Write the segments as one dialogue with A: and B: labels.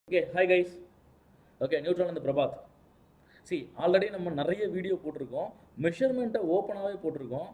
A: okay hi guys okay neutral இந்த Prabhat C already நம்ம நிறைய வீடியோ போட்டிருக்கோம் மெஷர்மெண்ட்டை ஓப்பனாகவே போட்டிருக்கோம்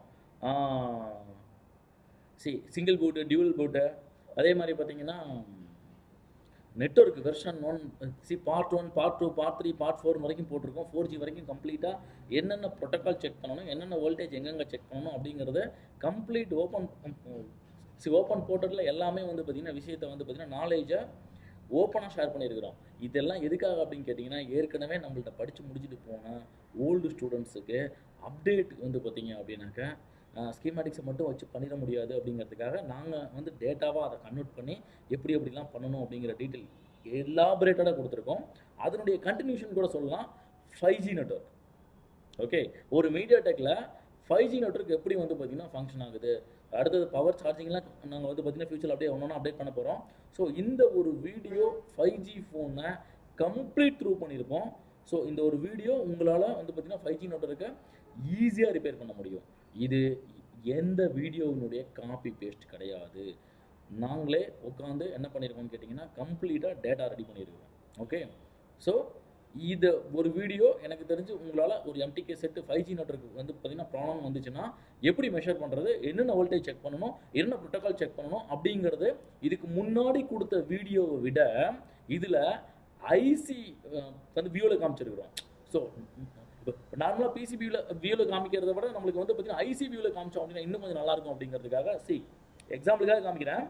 A: சி சிங்கிள் பூட்டு டியூவல் பூட்டு அதே மாதிரி பார்த்தீங்கன்னா network version one C part one part two part three part four வரைக்கும் போட்டிருக்கோம் ஃபோர் ஜி வரைக்கும் கம்ப்ளீட்டாக என்னென்ன ப்ரோட்டோகால் செக் பண்ணணும் என்னென்ன வோல்டேஜ் எங்கெங்கே செக் பண்ணணும் அப்படிங்கிறத கம்ப்ளீட் ஓப்பன் சி ஓப்பன் போர்ட்டலில் எல்லாமே வந்து பார்த்திங்கன்னா விஷயத்தை வந்து பார்த்திங்கன்னா நாலேஜை ஓப்பனாக ஷேர் பண்ணியிருக்கிறோம் இதெல்லாம் எதுக்காக அப்படின்னு கேட்டிங்கன்னா ஏற்கனவே நம்மள்ட்ட படித்து முடிச்சுட்டு போன ஓல்டு ஸ்டூடெண்ட்ஸுக்கு அப்டேட் வந்து பார்த்தீங்க அப்படின்னாக்கா ஸ்கீமேட்டிக்ஸை மட்டும் வச்சு பண்ணிட முடியாது அப்படிங்கிறதுக்காக நாங்கள் வந்து டேட்டாவாக அதை கன்வெர்ட் பண்ணி எப்படி எப்படிலாம் பண்ணணும் அப்படிங்கிற டீட்டெயில் எலாபரேட்டடாக கொடுத்துருக்கோம் அதனுடைய கண்டினியூஷன் கூட சொல்லலாம் ஃபைவ் ஜி நெட்ஒர்க் ஓகே ஒரு மீடியா டெக்கில் ஃபைவ் ஜி நெட்ஒர்க் எப்படி வந்து பார்த்திங்கன்னா ஃபங்க்ஷன் ஆகுது அடுத்தது பவர் சார்ஜிங்லாம் நாங்கள் வந்து பார்த்திங்கன்னா ஃபியூச்சர் அப்படியே ஒன்று அப்டேட் பண்ண போகிறோம் ஸோ இந்த ஒரு வீடியோ ஃபைவ் ஜி ஃபோனை கம்ப்ளீட் த்ரூ பண்ணியிருப்போம் ஸோ இந்த ஒரு வீடியோ உங்களால் வந்து பார்த்திங்கன்னா ஃபைவ் ஜி நெட்ஒர்க்கை ஈஸியாக ரிப்பேர் பண்ண முடியும் இது எந்த வீடியோவினுடைய காப்பி பேஸ்ட் கிடையாது நாங்களே உட்காந்து என்ன பண்ணியிருக்கோம்னு கேட்டிங்கன்னா கம்ப்ளீட்டாக டேட்டா ரெடி பண்ணியிருக்கிறோம் ஓகே ஸோ இது ஒரு வீடியோ எனக்கு தெரிஞ்சு உங்களால் ஒரு MTK set five G network வந்து பார்த்தீங்கன்னா ப்ராப்ளம் வந்துச்சுன்னா எப்படி மெஷர் பண்ணுறது என்னென்ன வோல்டேஜ் செக் பண்ணணும் என்னென்ன ப்ரோட்டோகால் செக் பண்ணணும் அப்படிங்கிறது இதுக்கு முன்னாடி கொடுத்த வீடியோவை விட இதில் ஐசி வந்து வியூவில் காமிச்சிருக்கிறோம் ஸோ இப்போ நார்மலாக பிசி வியூவில் வியூவில் காமிக்கிறத விட நம்மளுக்கு வந்து பார்த்தீங்கன்னா ஐசி வியூவில் காமிச்சோம் அப்படின்னா இன்னும் கொஞ்சம் நல்லா இருக்கும் அப்படிங்கிறதுக்காக சி எக்ஸாம்பிளுக்காக காமிக்கிறேன்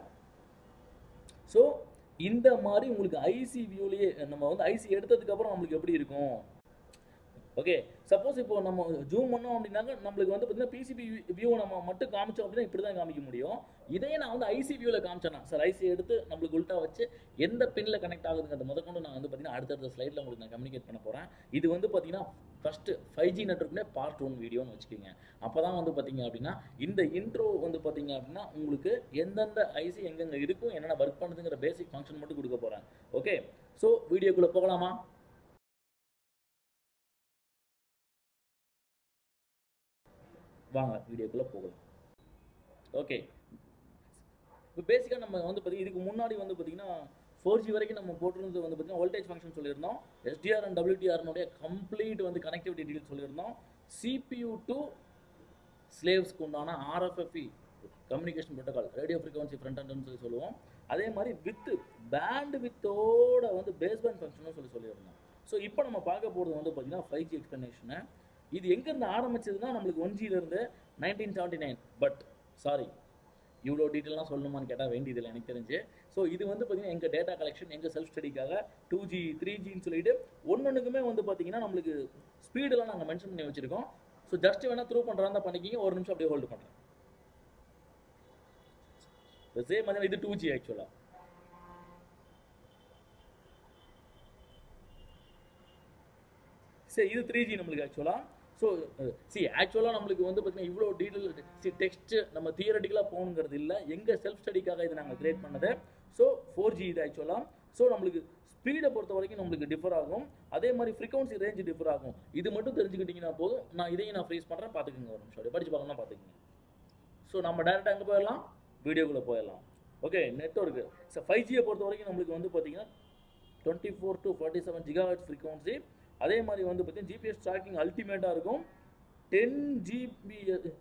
A: ஸோ இந்த மாதிரி உங்களுக்கு ஐசி வியூலேயே நம்ம வந்து ஐசி எடுத்ததுக்கப்புறம் நம்மளுக்கு எப்படி இருக்கும் ஓகே சப்போஸ் இப்போ நம்ம ஜூம் பண்ணோம் அப்படின்னாக்க நம்மளுக்கு வந்து பார்த்தீங்கன்னா பிசிபி வியூ நம்ம மட்டும் காமிச்சோம் அப்படின்னா இப்படி தான் காமிக்க முடியும் இதையே நான் வந்து ஐசி வியூவில் காமிச்சேன்னா சார் ஐசி எடுத்து நம்மளுக்கு உல்ட்டா வச்சு எந்த பின்னில் கனெக்ட் ஆகுதுங்கிறத முதற்கொண்டு நான் வந்து பார்த்தீங்கன்னா அடுத்தடுத்த ஸ்லைடில் உங்களுக்கு நான் கம்யூனிகேட் பண்ண போகிறேன் இது வந்து பார்த்தீங்கன்னா ஃபஸ்ட்டு ஃபைவ் ஜி நெட்ஒர்க்னே பார்ட் ஒன் வீடியோன்னு வச்சுக்கோங்க அப்போ தான் வந்து பார்த்தீங்க அப்படின்னா இந்த இன்ட்ரோ வந்து பார்த்தீங்க அப்படின்னா உங்களுக்கு எந்தெந்த ஐசி எங்கெங்கே இருக்கும் என்னென்ன ஒர்க் பண்ணுதுங்கிற பேசிக் ஃபங்க்ஷன் மட்டும் கொடுக்க போகிறேன் ஓகே ஸோ வீடியோக்குள்ளே போகலாமா வாங்க வீடியோக்குள்ளே போகலாம் ஓகே இப்போ பேசிக்காக நம்ம வந்து பார்த்திங்கன்னா இதுக்கு முன்னாடி வந்து பார்த்திங்கன்னா ஃபோர் ஜி வரைக்கும் நம்ம போட்டிருந்தது வந்து பார்த்திங்கன்னா வோல்டேஜ் ஃபங்க்ஷன் சொல்லியிருந்தோம் எஸ்டிஆர் அண்ட் டபிள்யூடிஆர்னுடைய கம்ப்ளீட் வந்து கனெக்டிவிட்டி டீட்டெயில் சொல்லியிருந்தோம் சிபியூ டு ஸ்லேவ்ஸ்க்கு உண்டான RFFE communication protocol radio frequency front அண்ட்னு சொல்லி சொல்லுவோம் அதே மாதிரி வித்து பேண்ட் வித்தோட வந்து பேஸ்பேண்ட் ஃபங்க்ஷனும் சொல்லி சொல்லியிருந்தோம் ஸோ இப்போ நம்ம பார்க்க போகிறது வந்து பார்த்திங்கன்னா ஃபைவ் ஜி எக்ஸ்ப்ளனேஷனு இது எங்கேருந்து ஆரம்பிச்சதுன்னா நம்மளுக்கு ஒன் ஜிலேருந்து nineteen seventy nine but sorry இவ்வளோ டீட்டெயிலாம் சொல்லணுமான்னு கேட்டால் வேண்டியதில்லை எனக்கு தெரிஞ்சு ஸோ இது வந்து பார்த்திங்கன்னா எங்கள் டேட்டா கலெக்ஷன் எங்கள் செல்ஃப் ஸ்டடிக்காக டூ ஜி த்ரீ ஜின்னு சொல்லிட்டு ஒன்னொன்றுக்குமே வந்து பார்த்திங்கன்னா நம்மளுக்கு ஸ்பீடெல்லாம் நாங்கள் மென்ஷன் பண்ணி வச்சுருக்கோம் ஸோ ஜஸ்ட் வேணால் த்ரூ பண்ணுறாங்க பண்ணிக்கிங்க ஒரு நிமிஷம் அப்படியே ஹோல்டு பண்ணுறேன் சேம் மாதிரி இது டூ ஜி ஆக்சுவலாக சரி இது த்ரீ ஜி நம்மளுக்கு ஆக்சுவலாக ஸோ சி ஆக்சுவலாக நம்மளுக்கு வந்து பார்த்தீங்கன்னா இவ்வளோ டீட்டெயில் சி டெக்ஸ்ட் நம்ம தியரட்டிக்கலாக போகணுங்கிறது இல்லை எங்கள் செல்ஃப் ஸ்டடிக்காக இது நாங்கள் கிரியேட் பண்ணது ஸோ ஃபோர் ஜி இது ஆக்சுவலாக ஸோ நம்மளுக்கு ஸ்பீடை பொறுத்த வரைக்கும் நம்மளுக்கு டிஃபர் ஆகும் அதே மாதிரி ஃப்ரீக்வன்சி ரேஞ்ச் டிஃபர் ஆகும் இது மட்டும் தெரிஞ்சுக்கிட்டிங்கன்னா போதும் நான் இதையும் நான் ஃப்ரீஸ் பண்ணுறேன் பார்த்துக்குங்க ஒரு நிமிஷம் படிச்சு பார்க்கணும்னா பார்த்துக்குங்க ஸோ நம்ம டேரெக்டாக எங்கே போயிடலாம் வீடியோக்குள்ளே போயிடலாம் ஓகே நெட்ஒர்க்கு ஸோ ஃபைவ் ஜியை பொறுத்த வரைக்கும் நம்மளுக்கு வந்து பார்த்தீங்கன்னா twenty four to forty seven gigahertz frequency அதே மாதிரி வந்து பார்த்தீங்கன்னா ஜிபிஎஸ் ட்ராக்கிங் அல்டிமேட்டாக இருக்கும் டென் ஜிபி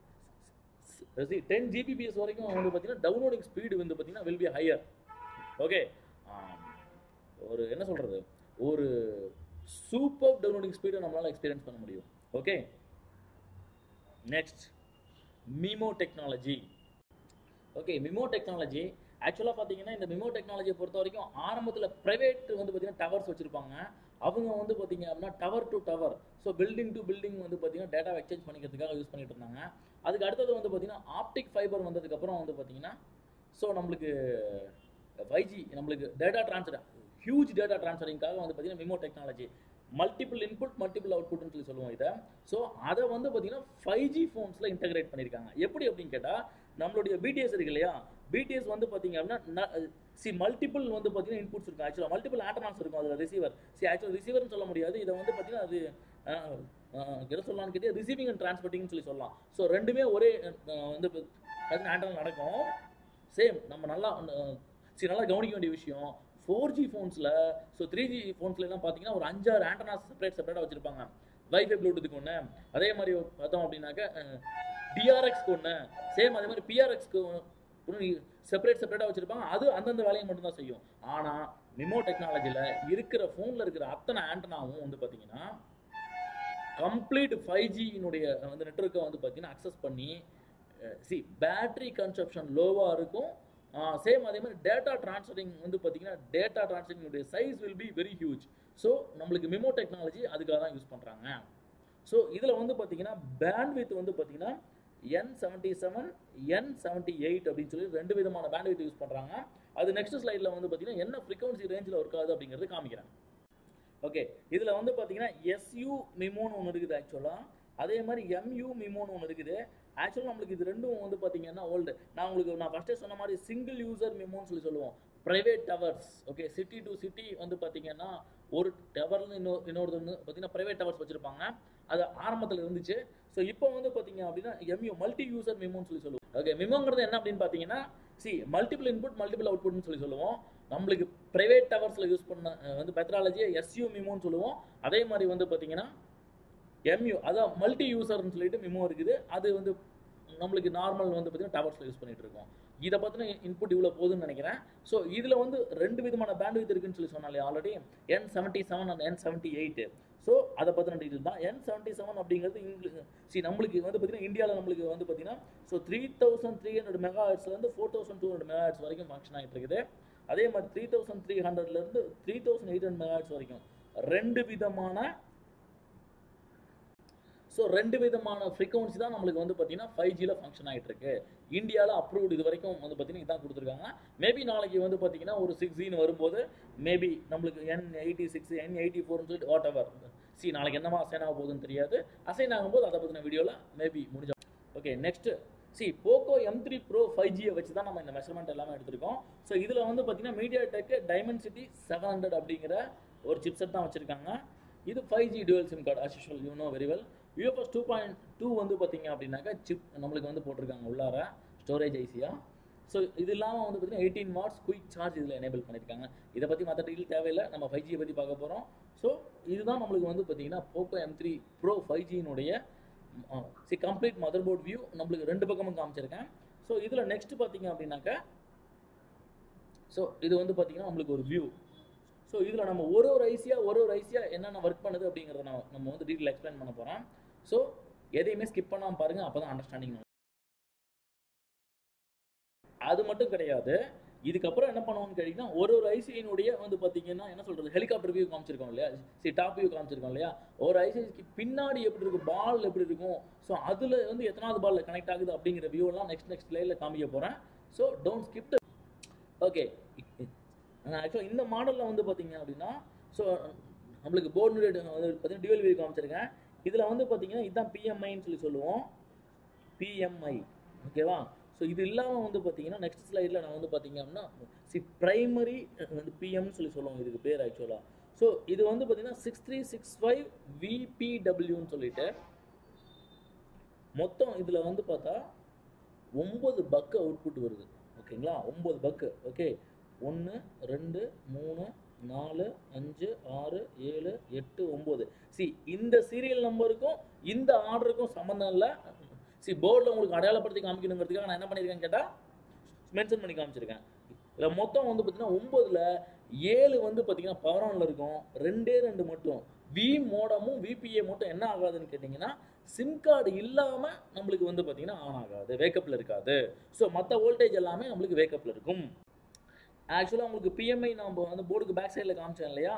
A: டென் ஜிபிபிஎஸ் வரைக்கும் வந்து பார்த்தீங்கன்னா டவுன்லோடிங் ஸ்பீடு வந்து பார்த்தீங்கன்னா வில் பி ஹையர் ஓகே ஒரு என்ன சொல்கிறது ஒரு சூப்பர் டவுன்லோடிங் ஸ்பீடை நம்மளால் எக்ஸ்பீரியன்ஸ் பண்ண முடியும் okay next MIMO technology okay MIMO technology ஆக்சுவலாக பார்த்தீங்கன்னா இந்த மிமோ டெக்னாலஜியை பொறுத்த வரைக்கும் ஆரம்பத்தில் ப்ரைவேட் வந்து பார்த்தீங்கன்னா டவர்ஸ் வச்சுருப்பாங்க அவங்க வந்து பார்த்தீங்க அப்படின்னா tower to tower so building to building வந்து பார்த்தீங்கன்னா டேட்டா எக்ஸ்சேஞ்ச் பண்ணிக்கிறதுக்காக யூஸ் பண்ணிட்டு இருந்தாங்க அதுக்கு அடுத்தது வந்து பார்த்தீங்கன்னா ஆப்டிக் ஃபைபர் வந்ததுக்கப்புறம் வந்து பார்த்தீங்கன்னா ஸோ நம்மளுக்கு ஃபைவ் ஜி நம்மளுக்கு டேட்டா ட்ரான்ஸ்ஃபர் ஹியூஜ் டேட்டா ட்ரான்ஸ்ஃபரிங்காக வந்து பார்த்தீங்கன்னா MIMO technology multiple input multiple அவுட்புட்னு சொல்லி சொல்லுவோம் இதை ஸோ அதை வந்து பார்த்தீங்கன்னா ஃபைவ் ஜி ஃபோன்ஸில் இன்டகிரேட் பண்ணியிருக்காங்க எப்படி அப்படின்னு கேட்டால் நம்மளுடைய பிடிஎஸ் இருக்கு இல்லையா பிடிஎஸ் வந்து பார்த்தீங்க அப்படின்னா சி மல்டிபிள் வந்து பார்த்தீங்கன்னா இன்புட்ஸ் இருக்கும் ஆக்சுவலாக மல்டிபிள் ஆண்டனாஸ் இருக்கும் அதில் ரிசீவர் சி ஆக்சுவலாக ரிசீவர்னு சொல்ல முடியாது இதை வந்து பார்த்தீங்கன்னா அது என்ன சொல்லலாம்னு கேட்டால் ரிசீவிங் அண்ட் டிரான்ஸ்மிட்டிங்னு சொல்லி சொல்லலாம் ஸோ ரெண்டுமே ஒரே வந்து ஆண்டனா நடக்கும் சேம் நம்ம நல்லா சரி நல்லா கவனிக்க வேண்டிய விஷயம் ஃபோர் ஜி ஃபோன்ஸில் ஸோ த்ரீ ஜி ஃபோன்ஸ்ல எல்லாம் பார்த்தீங்கன்னா ஒரு அஞ்சாறு ஆண்டனாஸ் செப்பரேட் செப்பரேட்டாக வச்சிருப்பாங்க வைஃபை ப்ளூடூத்துக்கு ஒன்று அதே மாதிரி பார்த்தோம் அப்படின்னாக்க டிஆர்எக்ஸ்க்கு ஒன்று சேம் அதே மாதிரி பிஆர்எக்ஸ்க்கு செப்பரேட் செப்பரேட்டாக வச்சிருப்பாங்க அது அந்தந்த வேலையை மட்டும்தான் செய்யும் ஆனால் மிமோ டெக்னாலஜியில் இருக்கிற ஃபோனில் இருக்கிற அத்தனை ஆண்டனாவும் வந்து பார்த்தீங்கன்னா கம்ப்ளீட் ஃபைவ் ஜியினுடைய வந்து நெட்ஒர்க்கை வந்து பார்த்தீங்கன்னா அக்சஸ் பண்ணி சி பேட்டரி கன்சப்ஷன் லோவாக இருக்கும் சேம் அதே மாதிரி டேட்டா ட்ரான்ஸ்ஃபரிங் வந்து பார்த்தீங்கன்னா டேட்டா ட்ரான்ஸ்ஃபரிங்குடைய size will be very huge so நம்மளுக்கு மிமோ டெக்னாலஜி அதுக்காக தான் யூஸ் பண்ணுறாங்க ஸோ இதில் வந்து பார்த்தீங்கன்னா பேண்ட்வித் வந்து பார்த்தீங்கன்னா N seventy seven N seventy eight அப்படின்னு சொல்லி ரெண்டு விதமான பேண்ட்வித் யூஸ் பண்ணுறாங்க அது நெக்ஸ்ட் ஸ்லைடில் வந்து பார்த்தீங்கன்னா என்ன ஃப்ரீக்வன்சி ரேஞ்சில் ஒர்க் ஆகுது அப்படிங்கிறது காமிக்கிறேன் ஓகே இதில் வந்து பார்த்தீங்கன்னா எஸ்யூ மிமோன்னு ஒன்று இருக்குது ஆக்சுவலாக அதே மாதிரி எம்யூ மிமோன்னு ஒன்று இருக்குது ஆக்சுவலாக நம்மளுக்கு இது ரெண்டும் வந்து பார்த்தீங்கன்னா ஓல்டு நான் உங்களுக்கு நான் ஃபஸ்ட்டே சொன்ன மாதிரி சிங்கிள் யூசர் மிமோன்னு சொல்லி சொல்லுவோம் private towers okay city to city வந்து பார்த்தீங்கன்னா ஒரு டவர்னு இன்னொரு இன்னொரு பார்த்தீங்கன்னா ப்ரைவேட் டவர்ஸ் வச்சுருப்பாங்க அது ஆரம்பத்தில் இருந்துச்சு ஸோ இப்போ வந்து பார்த்தீங்க அப்படின்னா எம்யூ மல்டி யூசர் மிமோன்னு சொல்லி சொல்லுவோம் ஓகே மிமோங்கிறது என்ன அப்படின்னு பார்த்தீங்கன்னா சி மல்டிபிள் இன்புட் மல்டிபிள் அவுட்புட்னு சொல்லி சொல்லுவோம் நம்மளுக்கு ப்ரைவேட் டவர்ஸில் யூஸ் பண்ண அஹ், வந்து மெத்தடாலஜியை எஸ்யூ மிமோன்னு சொல்லுவோம் அதே மாதிரி வந்து பார்த்தீங்கன்னா எம்யூ அதான் மல்டி யூசர்னு சொல்லிட்டு மிமோ இருக்குது அது வந்து நம்மளுக்கு நார்மல் வந்து பார்த்தீங்கன்னா டவர்ஸில் யூஸ் பண்ணிட்டு இருக்கோம் இதை பற்றின இன்புட் இவ்வளோ போகுதுன்னு நினைக்கிறேன் ஸோ இதில் வந்து ரெண்டு விதமான பேண்ட் இருக்குன்னு சொல்லி சொன்னாலே already N seventy seven and N seventy eight so அதை பற்றின டீட்டெயில் தான் என் செவன்ட்டி செவன் அப்படிங்கிறது இங்கிலீஷ் சி நம்மளுக்கு வந்து பார்த்தீங்கன்னா இந்தியாவில் நம்மளுக்கு வந்து பார்த்தீங்கன்னா so three thousand three hundred mega ஹெட்ஸ்லேருந்து four thousand two hundred mega hertz வரைக்கும் ஃபங்க்ஷன் ஆகிட்டு இருக்குது அதே மாதிரி த்ரீ தௌசண்ட் த்ரீ ஹண்ட்ரட்லேருந்து three thousand eight hundred mega hertz வரைக்கும் ரெண்டு விதமான ஸோ ரெண்டு விதமான ஃப்ரீக்வன்சி தான் நம்மளுக்கு வந்து பார்த்தீங்கன்னா ஃபைவ் ஜியில் ஃபங்க்ஷன் ஆகிட்டு இருக்கு இந்தியாவில் அப்ரூவ்டு இது வரைக்கும் வந்து பார்த்தீங்கன்னா இதான் கொடுத்துருக்காங்க மேபி நாளைக்கு வந்து பார்த்தீங்கன்னா ஒரு சிக்ஸ் ஜின்னு வரும்போது மேபி நம்மளுக்கு N eighty six N eighty ஃபோர்னு சொல்லிட்டு வாட் எவர் சி நாளைக்கு என்னமா அசைன் ஆக போகுதுன்னு தெரியாது அசைன் ஆகும்போது அதை பற்றின வீடியோவில் மேபி முடிஞ்ச ஓகே நெக்ஸ்ட்டு சி Poco M three Pro five ஜியை வச்சு தான் நம்ம இந்த மெஷர்மெண்ட் எல்லாமே எடுத்திருக்கோம் ஸோ இதில் வந்து பார்த்தீங்கன்னா MediaTek Dimensity seven hundred அப்படிங்கிற ஒரு சிப்செட் தான் வச்சுருக்காங்க இது five G dual SIM card as usual you know very well UFS two point two வந்து பார்த்தீங்க அப்படின்னாக்கா சிப் நம்மளுக்கு வந்து போட்டிருக்காங்க உள்ளார ஸ்டோரேஜ் ஐசியாக ஸோ இது இல்லாமல் வந்து பார்த்தீங்கன்னா எயிட்டீன் வாட்ஸ் குயிக் சார்ஜ் இதில் எனேபிள் பண்ணியிருக்காங்க இதை பற்றி மற்ற டீட்டெயில் தேவையில்லை நம்ம ஃபைவ் ஜியை பற்றி பார்க்க போகிறோம் ஸோ இதுதான் நம்மளுக்கு வந்து பார்த்தீங்கன்னா Poco M three Pro five ஜியினுடைய சி கம்ப்ளீட் மதர் போர்ட் வியூ நம்மளுக்கு ரெண்டு பக்கமும் காமிச்சிருக்கேன் ஸோ இதில் நெக்ஸ்ட் பார்த்தீங்க அப்படின்னாக்கா ஸோ இது வந்து பார்த்தீங்கன்னா நம்மளுக்கு ஒரு வியூ ஸோ இதில் நம்ம ஒரு ஒரு ஐசியாக ஒரு ஒரு ஐசியாக என்னென்ன ஒர்க் பண்ணுது அப்படிங்கிறத நம்ம நம்ம வந்து டீட்டெயில் எக்ஸ்பிளைன் பண்ண போகிறோம் ஸோ எதையுமே ஸ்கிப் பண்ணாமல் பாருங்கள் அப்போ தான் அண்டர்ஸ்டாண்டிங் அது மட்டும் கிடையாது இதுக்கப்புறம் என்ன பண்ணுவோம்னு கேட்டிங்கன்னா ஒரு ஒரு ஐசியினுடைய வந்து பார்த்தீங்கன்னா என்ன சொல்கிறது ஹெலிகாப்டர் வியூ காமிச்சிருக்கோம் இல்லையா சரி டாப் வியூ காமிச்சிருக்கோம் இல்லையா ஒரு ஐசிக்கு பின்னாடி எப்படி இருக்கும் பால் எப்படி இருக்கும் ஸோ அதில் வந்து எத்தனாவது பால் கனெக்ட் ஆகுது அப்படிங்கிற வியூலாம் நெக்ஸ்ட் நெக்ஸ்ட் லைனில் காமிக்க போகிறேன் ஸோ டோன்ட் ஸ்கிப் ஓகே ஆக்சுவலாக இந்த மாடலில் வந்து பார்த்தீங்க அப்படின்னா ஸோ நம்மளுக்கு போர்டு வந்து பார்த்தீங்கன்னா டியூவல் வியூ காமிச்சிருக்கேன் இதில் வந்து பார்த்தீங்கன்னா இதுதான் பிஎம்ஐன்னு சொல்லி சொல்லுவோம் பிஎம்ஐ ஓகேவா ஸோ இது இல்லாமல் வந்து பார்த்தீங்கன்னா நெக்ஸ்ட் ஸ்லைடில் நான் வந்து பார்த்தீங்க அப்படின்னா சி ப்ரைமரி வந்து பிஎம்னு சொல்லி சொல்லுவோம் இதுக்கு பேர் ஆக்சுவலாக ஸோ இது வந்து பார்த்தீங்கன்னா சிக்ஸ் த்ரீ சிக்ஸ் ஃபைவ் விபிடபிள்யூன்னு சொல்லிட்டு மொத்தம் இதில் வந்து பார்த்தா ஒம்பது பக்கு அவுட்புட் வருது ஓகேங்களா ஒம்பது பக்கு ஓகே ஒன்று ரெண்டு மூணு நாலு அஞ்சு ஆறு ஏழு எட்டு ஒம்பது சி இந்த சீரியல் நம்பருக்கும் இந்த ஆர்டருக்கும் சம்மந்தம் இல்லை சி போர்டில் உங்களுக்கு அடையாளப்படுத்தி காமிக்கணுங்கிறதுக்காக நான் என்ன பண்ணியிருக்கேன்னு கேட்டால் மென்ஷன் பண்ணி காமிச்சிருக்கேன் இதில் மொத்தம் வந்து பார்த்தீங்கன்னா ஒம்பதில் ஏழு வந்து பார்த்தீங்கன்னா பவர் ஆனில் இருக்கும் ரெண்டே ரெண்டு மட்டும் வி மோடமும் விபிஏ மட்டும் என்ன ஆகாதுன்னு கேட்டிங்கன்னா சிம் கார்டு இல்லாமல் நம்மளுக்கு வந்து பார்த்தீங்கன்னா ஆன் ஆகாது வேக்கப்பில் இருக்காது ஸோ மற்ற வோல்டேஜ் எல்லாமே நம்மளுக்கு வேக்கப்பில் இருக்கும் ஆக்சுவலாக உங்களுக்கு பிஎம்ஐ நம்ம வந்து போர்டுக்கு பேக் சைடில் காமிச்சேன் இல்லையா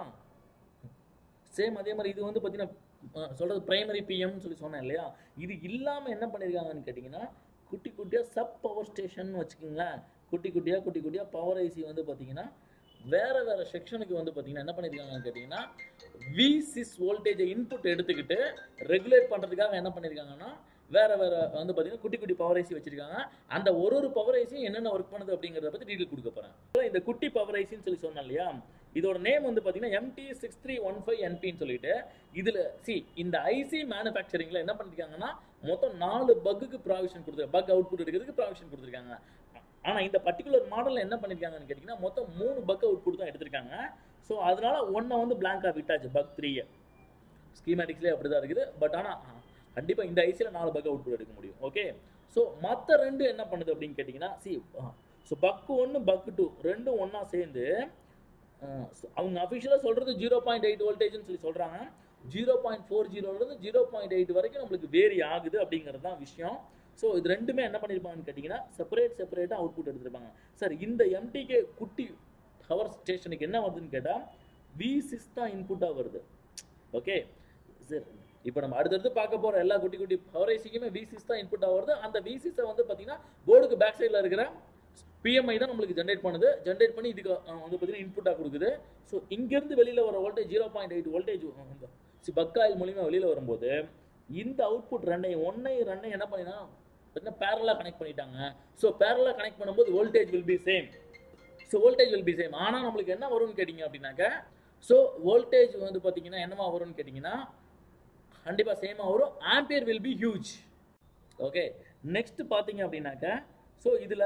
A: சேம் அதே மாதிரி இது வந்து பார்த்தீங்கன்னா சொல்கிறது பிரைமரி பிஎம்னு சொல்லி சொன்னேன் இல்லையா இது இல்லாமல் என்ன பண்ணியிருக்காங்கன்னு கேட்டிங்கன்னா குட்டி குட்டியாக சப் பவர் ஸ்டேஷன் வச்சுக்கோங்களேன் குட்டி குட்டியாக குட்டி குட்டியாக பவர் ஐசி வந்து பார்த்தீங்கன்னா வேறு வேறு செக்ஷனுக்கு வந்து பார்த்தீங்கன்னா என்ன பண்ணியிருக்காங்கன்னு கேட்டிங்கன்னா வி சிஸ் வோல்டேஜை இன்புட் எடுத்துக்கிட்டு ரெகுலேட் பண்ணுறதுக்காக என்ன பண்ணியிருக்காங்கன்னா வேறு வேறு வந்து பார்த்தீங்கன்னா குட்டி குட்டி பவர் ஐசி வச்சிருக்காங்க அந்த ஒரு ஒரு பவர் ஐசியும் என்னென்ன ஒர்க் பண்ணுது அப்படிங்கிறத பற்றி டீட்டெயில் கொடுக்க போகிறேன் இந்த குட்டி பவர் ஐசின்னு சொல்லி சொன்னேன் இல்லையா இதோட நேம் வந்து பார்த்தீங்கன்னா MT six three one five என்பின்னு சொல்லிட்டு இதில் சி இந்த ஐசி மேனுஃபேக்சரிங்கில் என்ன பண்ணியிருக்காங்கன்னா மொத்தம் நாலு பக்குக்கு ப்ராவிஷன் கொடுத்துருக்காங்க பக் அவுட்புட் எடுக்கிறதுக்கு ப்ராவிஷன் கொடுத்துருக்காங்க ஆனால் இந்த பர்டிகுலர் மாடலில் என்ன பண்ணியிருக்காங்கன்னு கேட்டிங்கன்னா மொத்தம் மூணு பக் அவுட்புட் தான் எடுத்திருக்காங்க ஸோ அதனால ஒன்றை வந்து பிளாங்காக விட்டாச்சு பக் த்ரீயை ஸ்கீமேட்டிக்ஸ்லேயே அப்படி தான் இருக்குது பட் ஆனால் கண்டிப்பாக இந்த ஐசியில் நாலு பக் அவுட்புட் எடுக்க முடியும் ஓகே ஸோ மற்ற ரெண்டு என்ன பண்ணுது அப்படின்னு கேட்டிங்கன்னா சி ஸோ பக்கு ஒன்று பக்கு டூ ரெண்டும் ஒன்றா சேர்ந்து அஹ், so அவங்க அஃபிஷியலாக சொல்கிறது ஜீரோ பாயிண்ட் எயிட் வோல்டேஜ்னு சொல்லி சொல்கிறாங்க ஜீரோ பாயிண்ட் ஃபோர் ஜீரோலேருந்து ஜீரோ பாயிண்ட் எயிட் வரைக்கும் நம்மளுக்கு வேரி ஆகுது அப்படிங்கிறது தான் விஷயம் ஸோ இது ரெண்டுமே என்ன பண்ணியிருப்பாங்கன்னு கேட்டிங்கன்னா செப்பரேட் செப்பரேட்டாக அவுட்புட் எடுத்திருப்பாங்க சார் இந்த எம்டிகே குட்டி பவர் ஸ்டேஷனுக்கு என்ன வருதுன்னு கேட்டால் வி சிக்ஸ் தான் இன்புட்டாக வருது ஓகே சார் இப்போ நம்ம அடுத்தடுத்து பார்க்க போகிற எல்லா குட்டி குட்டி பவர் ஐசிக்குமே வி சிக்ஸ் தான் இன்புட்டாக வருது அந்த வி சிக்ஸை வந்து பார்த்தீங்கன்னா போர்டுக்கு பேக் சைடில் இருக்கிற பிஎம்ஐ தான் நம்மளுக்கு ஜென்ரேட் பண்ணுது ஜென்ரேட் பண்ணி இதுக்கு அஹ், வந்து பார்த்தீங்கன்னா இன்புட்டாக கொடுக்குது ஸோ இங்கேருந்து வெளியில் வர voltage zero point eight voltage சி பக்காயில் மூலியமாக வெளியில் வரும்போது இந்த அவுட்புட் ரெண்டையும் ஒன்னையும் ரெண்டையும் என்ன பண்ணினா பார்த்தீங்கன்னா பேரலாக கனெக்ட் பண்ணிட்டாங்க ஸோ பேரலாக கனெக்ட் பண்ணும்போது voltage will be same so voltage will be same ஆனால் நம்மளுக்கு என்ன வரும்னு கேட்டிங்க அப்படின்னாக்க ஸோ வோல்டேஜ் வந்து பார்த்தீங்கன்னா என்னமா வரும்னு கேட்டிங்கன்னா கண்டிப்பாக சேமாக வரும் ampere will be huge okay next பார்த்தீங்க அப்படின்னாக்க ஸோ இதில்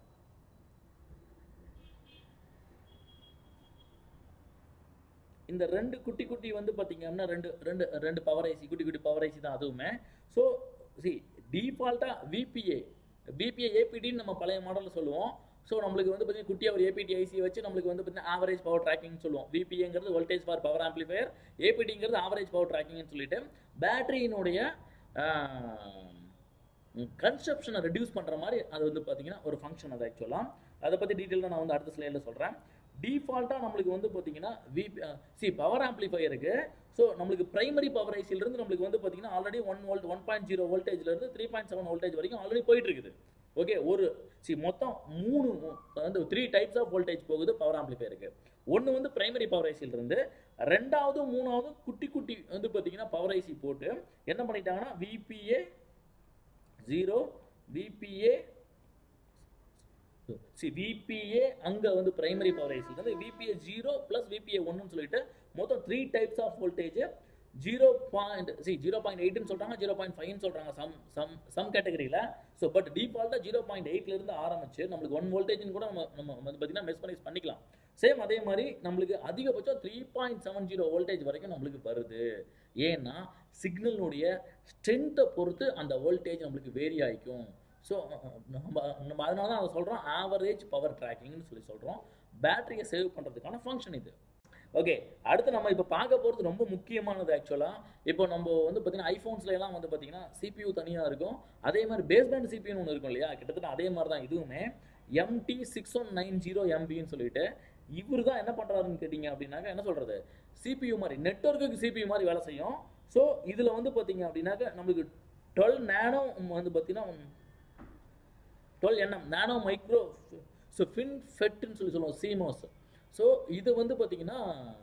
A: இந்த ரெண்டு குட்டி குட்டி வந்து பார்த்தீங்கன்னா ரெண்டு ரெண்டு ரெண்டு பவர் ஐசி குட்டி குட்டி பவர் ஐசி தான் அதுவுமே ஸோ சி டிஃபால்ட்டாக விபிஏ விபிஏ ஏபிடின்னு நம்ம பழைய மாடலில் சொல்லுவோம் ஸோ நம்மளுக்கு வந்து பார்த்தீங்கன்னா குட்டியாக ஒரு ஏபிடி ஐசி வச்சு நம்மளுக்கு வந்து பார்த்தீங்கன்னா ஆவரேஜ் பவர் ட்ராக்கிங் சொல்லுவோம் விபிஏங்கிறது வோல்டேஜ் ஃபார் பவர் ஆம்ப்ளிஃபையர் ஏபிடிங்கிறது ஆவரேஜ் பவர் ட்ராக்கிங்னு சொல்லிட்டு பேட்டரியினுடைய கன்சப்ஷனை ரெடியூஸ் பண்ணுற மாதிரி அது வந்து பார்த்தீங்கன்னா ஒரு ஃபங்க்ஷன் அது ஆக்சுவலாக அதை பற்றி டீட்டெயிலாக நான் வந்து அடுத்த ஸ்லைடில் சொல்கிறேன் டிஃபால்ட்டாக நம்மளுக்கு வந்து பார்த்தீங்கன்னா வி சி பவர் ஆம்ப்ளிஃபையருக்கு ஸோ நம்மளுக்கு பிரைமரி பவர் ஐசிலிருந்து நம்மளுக்கு வந்து பார்த்தீங்கன்னா already one volt one point zero வோல்டேஜ்லேருந்து த்ரீ பாயிண்ட் செவன் வோல்டேஜ் வரைக்கும் ஆல்ரெடி போயிட்டு இருக்குது ஓகே ஒரு சி மொத்தம் மூணு வந்து த்ரீ டைப்ஸ் ஆஃப் வோல்டேஜ் போகுது பவர் ஆம்ப்ளிஃபையருக்கு ஒன்று வந்து பிரைமரி பவர் ஐசிலிருந்து ரெண்டாவது மூணாவது குட்டி குட்டி வந்து பார்த்தீங்கன்னா பவர் ஐசி போட்டு என்ன பண்ணிட்டாங்கன்னா விபிஏ ஜீரோ விபிஏ சி விபிஏ அங்கே வந்து பிரைமரி பவர் ஐசில் வந்து விபிஏ ஜீரோ ப்ளஸ் விபிஏ ஒன்றுன்னு சொல்லிட்டு மொத்தம் three types of voltage zero point சி ஜீரோ பாயிண்ட் எயிட்னு சொல்கிறாங்க ஜீரோ பாயிண்ட் ஃபைவ்னு சொல்கிறாங்க சம் சம் சம் கேட்டகரியில் ஸோ பட் டிஃபால்ட்டாக ஜீரோ பாயிண்ட் எயிட்லேருந்து ஆரம்பிச்சு நம்மளுக்கு ஒன் வோல்டேஜ்னு கூட நம்ம நம்ம வந்து பார்த்தீங்கன்னா மெஸ்மரைஸ் பண்ணிக்கலாம் சேம் அதே மாதிரி நம்மளுக்கு அதிகபட்சம் three point seven zero voltage வரைக்கும் நம்மளுக்கு வருது ஏன்னா சிக்னலுடைய ஸ்ட்ரென்த்தை பொறுத்து அந்த வோல்டேஜ் நம்மளுக்கு வேரி ஆகிக்கும் ஸோ நம்ம நம்ம அதனால தான் அதை சொல்கிறோம் ஆவரேஜ் பவர் ட்ராக்கிங்னு சொல்லி சொல்கிறோம் பேட்டரியை சேவ் பண்ணுறதுக்கான ஃபங்க்ஷன் இது ஓகே அடுத்து நம்ம இப்போ பார்க்க போகிறது ரொம்ப முக்கியமானது ஆக்சுவலாக இப்போ நம்ம வந்து பார்த்தீங்கன்னா ஐஃபோன்ஸ்ல எல்லாம் வந்து பார்த்தீங்கன்னா சிபியூ தனியாக இருக்கும் அதே மாதிரி பேஸ் பேண்ட் சிபியூன்னு ஒன்று இருக்கும் இல்லையா கிட்டத்தட்ட அதே மாதிரி தான் இதுவுமே MT six one nine zero எம்பின்னு சொல்லிட்டு இவர் தான் என்ன பண்ணுறாருன்னு கேட்டிங்க அப்படின்னாக்க என்ன சொல்கிறது சிபியூ மாதிரி நெட்ஒர்க்குக்கு சிபியூ மாதிரி வேலை செய்யும் ஸோ இதில் வந்து பார்த்தீங்க அப்படின்னாக்க நம்மளுக்கு டுவெல் நேனோ வந்து பார்த்தீங்கன்னா twelve nm nano micro so fin ஃபெட்டுன்னு சொல்லி சொல்லுவோம் சிமோஸ் ஸோ இது வந்து பார்த்தீங்கன்னா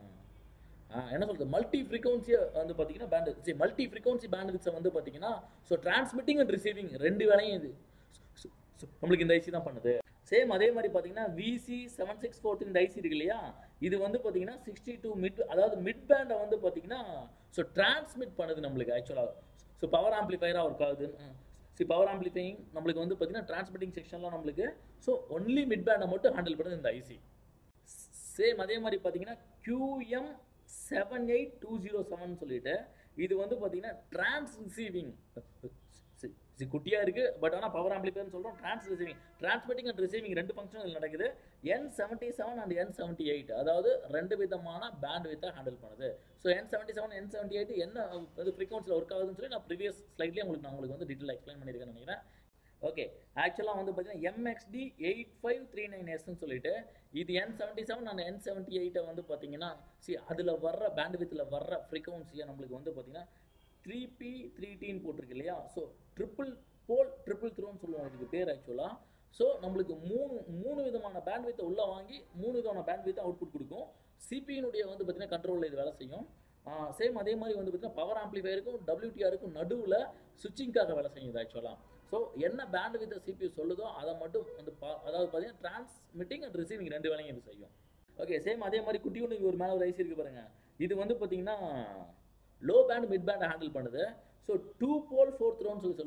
A: என்ன சொல்கிறது மல்டி ஃப்ரீக்வன்சியை வந்து பார்த்தீங்கன்னா பேண்டு சரி மல்டி ஃப்ரீக்வன்சி பேண்ட்விட்ஸை வந்து பார்த்தீங்கன்னா ஸோ டிரான்ஸ்மிட்டிங் அண்ட் ரிசீவிங் ரெண்டு வேலையும் இது So, so, நம்மளுக்கு இந்த ஐசி தான் பண்ணுது சேம் அதே மாதிரி பார்த்தீங்கன்னா விசி செவன் சிக்ஸ் ஃபோர்ட்டின் இந்த ஐசி இருக்கு இல்லையா இது வந்து பார்த்தீங்கன்னா சிக்ஸ்டி டூ மிட் அதாவது மிட் பேண்டை வந்து பார்த்தீங்கன்னா ஸோ டிரான்ஸ்மிட் பண்ணுது நம்மளுக்கு ஆக்சுவலாக ஸோ பவர் ஆம்ப்ளிஃபையராக ஒர்க் ஆகுது சி பவர் ஆம்ப்ளிஃபையிங் நம்மளுக்கு வந்து பார்த்தீங்கன்னா டிரான்ஸ்மிட்டிங் செக்ஷன்லாம் நம்மளுக்கு ஸோ ஒன்லி மிட் பேண்டை மட்டும் ஹேண்டில் பண்ணுது இந்த ஐசி சேம் அதே மாதிரி பார்த்தீங்கன்னா QM seven eight two zero seven சொல்லிட்டு இது வந்து பார்த்தீங்கன்னா டிரான்ஸ் ரிசீவிங் குட்டியாக இருக்குது பட் ஆனால் பவர் ஆம்பிளிஃபையர்னு சொல்கிறோம் trans receiving transmitting and receiving ரெண்டு ஃபங்க்ஷன் இதில் நடக்குது N seventy seven and N seventy eight அதாவது ரெண்டு விதமான பேண்ட் வித்தை ஹேண்டில் பண்ணுது so N seventy seven N seventy eight என்ன அது ஃப்ரீக்வன்சியில் ஒர்க் ஆகுதுன்னு சொல்லி நான் ப்ரீவியஸ் ஸ்லைட்லேயே உங்களுக்கு நான் உங்களுக்கு வந்து டீட்டெயில் எக்ஸ்பிளைன் பண்ணியிருக்கேன்னு நினைக்கிறேன் ஓகே ஆக்சுவலாக வந்து பார்த்தீங்கன்னா MXD eight five three nine எஸ்ன்னு சொல்லிட்டு இது N seventy seven and N seventy எயிட்டை வந்து பார்த்தீங்கன்னா சி அதில் வர்ற பேண்ட் வித்தில் வர்ற ஃப்ரீக்வன்சியை நம்மளுக்கு வந்து பார்த்தீங்கன்னா த்ரீ பி த்ரீ டீன்னு போட்டிருக்கு இல்லையா ஸோ ட்ரிபிள் போல் ட்ரிபிள் த்ரூன்னு சொல்லுவோம் இதுக்கு பேர் ஆக்சுவலாக ஸோ நம்மளுக்கு மூணு மூணு விதமான பேண்ட் வித்தை உள்ளே வாங்கி மூணு விதமான பேண்ட் வித்தை அவுட்புட் கொடுக்கும் சிபியினுடைய வந்து பார்த்தீங்கன்னா கண்ட்ரோலில் இது வேலை செய்யும் சேம் அதே மாதிரி வந்து பார்த்தீங்கன்னா பவர் ஆம்ப்ளிஃபையருக்கும் டபிள்யூடிஆருக்கும் நடுவில் சுவிட்சிங்காக வேலை செய்யுது ஆக்சுவலாக ஸோ என்ன பேண்ட் வித் சிபியூ சொல்லுதோ அதை மட்டும் வந்து பா அதாவது பார்த்தீங்கன்னா டிரான்ஸ்மிட்டிங் அண்ட் ரிசீவிங் ரெண்டு வேலையும் இது செய்யும் ஓகே சேம் அதே மாதிரி குட்டி ஒன்று ஒரு மேலே ஒரு ஐசி இருக்கு பாருங்க இது வந்து பார்த்தீங்கன்னா லோ பேண்ட் மிட் பேண்டை ஹேண்டில் பண்ணுது ஸோ டூ போல் ஃபோர்த் ரோன்னு சொல்லி சொல்லுவோம்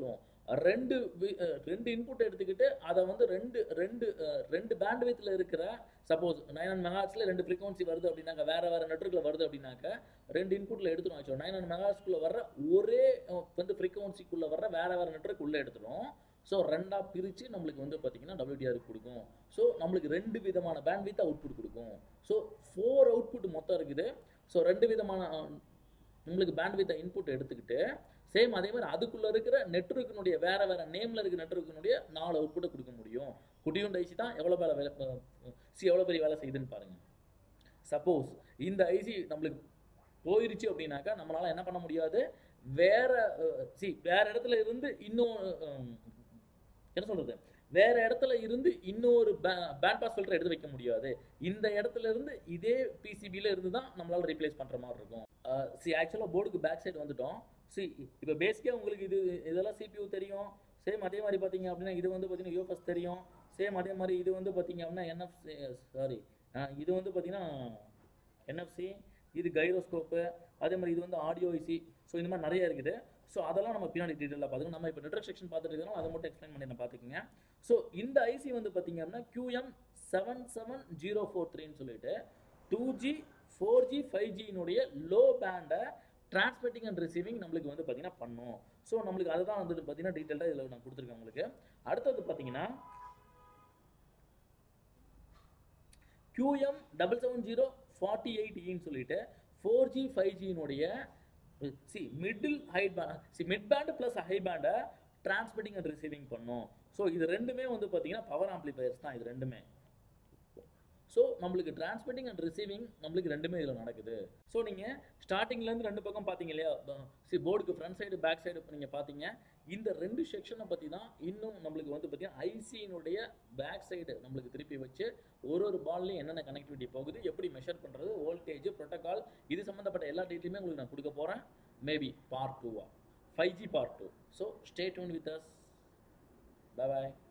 A: ரெண்டு வி- அஹ் ரெண்டு இன்புட் எடுத்துக்கிட்டு அதை வந்து ரெண்டு ரெண்டு அஹ் ரெண்டு பேண்ட் வித்தில் இருக்கிற சப்போஸ் நைன் ஹண்ட்ரட் மெகாட்ஸில் ரெண்டு ஃப்ரீக்வன்சி வருது அப்படின்னாக்க வேற வேற நெட்ஒர்க்கில் வருது அப்படின்னாக்க ரெண்டு இன்புட்டில் எடுத்துரும் ஆக்சுவலாக நைன் ஹண்ட்ரட் மெகாட்ஸ்க்குள்ளே வர்ற ஒரே அஹ், வந்து ஃப்ரீக்வன்சிக்குள்ளே வர்ற வேற வேற நெட்ஒர்க் உள்ளே எடுத்துரும் ஸோ ரெண்டா பிரித்து நம்மளுக்கு வந்து பார்த்தீங்கன்னா WDR கொடுக்கும் ஸோ நம்மளுக்கு ரெண்டு விதமான பேண்ட் அவுட்புட் கொடுக்கும் ஸோ ஃபோர் அவுட்புட் மொத்தம் இருக்குது ஸோ ரெண்டு விதமான அஹ், உங்களுக்கு பேண்ட் இன்புட் எடுத்துக்கிட்டு சேம் அதே மாதிரி அதுக்குள்ள இருக்கிற நெட்ஒர்க்கினுடைய வேற வேற நேம்ல இருக்கிற நெட்ஒர்க்கினுடைய நாலு அவுட்புட்டை கொடுக்க முடியும் குட்டியும் ஐசி தான் எவ்வளோ வேலை வேலை சி எவ்வளோ பெரிய வேலை செய்யுதுன்னு பாருங்க சப்போஸ் இந்த ஐசி நம்மளுக்கு போயிருச்சு அப்படின்னாக்கா நம்மளால என்ன பண்ண முடியாது வேற சி வேற இடத்துல இருந்து இன்னும் அஹ், என்ன சொல்றது வேற இடத்துல இருந்து இன்னொரு பேண்ட் பாஸ் ஃபில்டர் எடுத்து வைக்க முடியாது இந்த இடத்துல இருந்து இதே பிசிபில இருந்து தான் நம்மளால ரீப்ளேஸ் பண்ற மாதிரி இருக்கும் சி ஆக்சுவலாக போர்டுக்கு பேக் சைடு வந்துட்டோம் சி இப்போ பேசிக்காக உங்களுக்கு இது இதெல்லாம் சிபியூ தெரியும் சேம் அதே மாதிரி பார்த்தீங்க அப்படின்னா இது வந்து பார்த்தீங்கன்னா யூஎஃப்எஸ் தெரியும் சேம் அதே மாதிரி இது வந்து பார்த்தீங்க அப்படின்னா என்எஃப்சி சாரி இது வந்து பார்த்தீங்கன்னா என்எஃப்சி இது கைரோஸ்கோப்பு அதே மாதிரி இது வந்து ஆடியோ ஐசி ஸோ இந்த மாதிரி நிறைய இருக்குது ஸோ அதெல்லாம் நம்ம பின்னாடி டீட்டெயிலாக பார்த்துக்கணும் நம்ம இப்போ நெட்ஒர்க் செக்ஷன் பார்த்துட்டு இருக்கிறோம் அதை மட்டும் எக்ஸ்பிளைன் பண்ணி நான் பார்த்துக்குங்க ஸோ இந்த ஐசி வந்து பார்த்தீங்க அப்படின்னா QM seven seven zero four த்ரீன்னு சொல்லிட்டு two G four G five ஜியினுடைய லோ பேண்டை டிரான்ஸ்மிட்டிங் அண்ட் ரிசீவிங் நம்மளுக்கு வந்து பார்த்தீங்கன்னா பண்ணும் ஸோ நம்மளுக்கு அதுதான் வந்துட்டு பார்த்தீங்கன்னா டீட்டெயிலாக இதில் நான் கொடுத்துருக்கேன் உங்களுக்கு அடுத்தது பார்த்தீங்கன்னா QM double seven zero forty eight இன்னு சொல்லிட்டு ஃபோர் ஜி ஃபைவ் ஜியினுடைய சி மிடில் ஹை பேண்ட் சி மிட் பேண்ட் ப்ளஸ் ஹை பேண்டை டிரான்ஸ்மிட்டிங் அண்ட் ரிசீவிங் பண்ணும் ஸோ இது ரெண்டுமே வந்து பார்த்தீங்கன்னா பவர் ஆம்ப்ளிஃபயர்ஸ் தான் இது ரெண்டுமே ஸோ நம்மளுக்கு டிரான்ஸ்மிட்டிங் அண்ட் ரிசீவிங் நம்மளுக்கு ரெண்டுமே இதில் நடக்குது ஸோ நீங்கள் ஸ்டார்டிங்லேருந்து ரெண்டு பக்கம் பார்த்தீங்க இல்லையா சி போர்டுக்கு ஃப்ரண்ட் சைடு பேக் சைடு நீங்கள் பார்த்தீங்க இந்த ரெண்டு செக்ஷனை பற்றி தான் இன்னும் நம்மளுக்கு வந்து பார்த்தீங்கன்னா ஐசியினுடைய பேக் சைடு நம்மளுக்கு திருப்பி வச்சு ஒரு ஒரு பால்லையும் என்னென்ன கனெக்டிவிட்டி போகுது எப்படி மெஷர் பண்ணுறது வோல்டேஜ் ப்ரோட்டோகால் இது சம்மந்தப்பட்ட எல்லா டீட்டெயிலுமே உங்களுக்கு நான் கொடுக்க போகிறேன் மேபி பார்ட் டூவா five G part two so stay tuned with us bye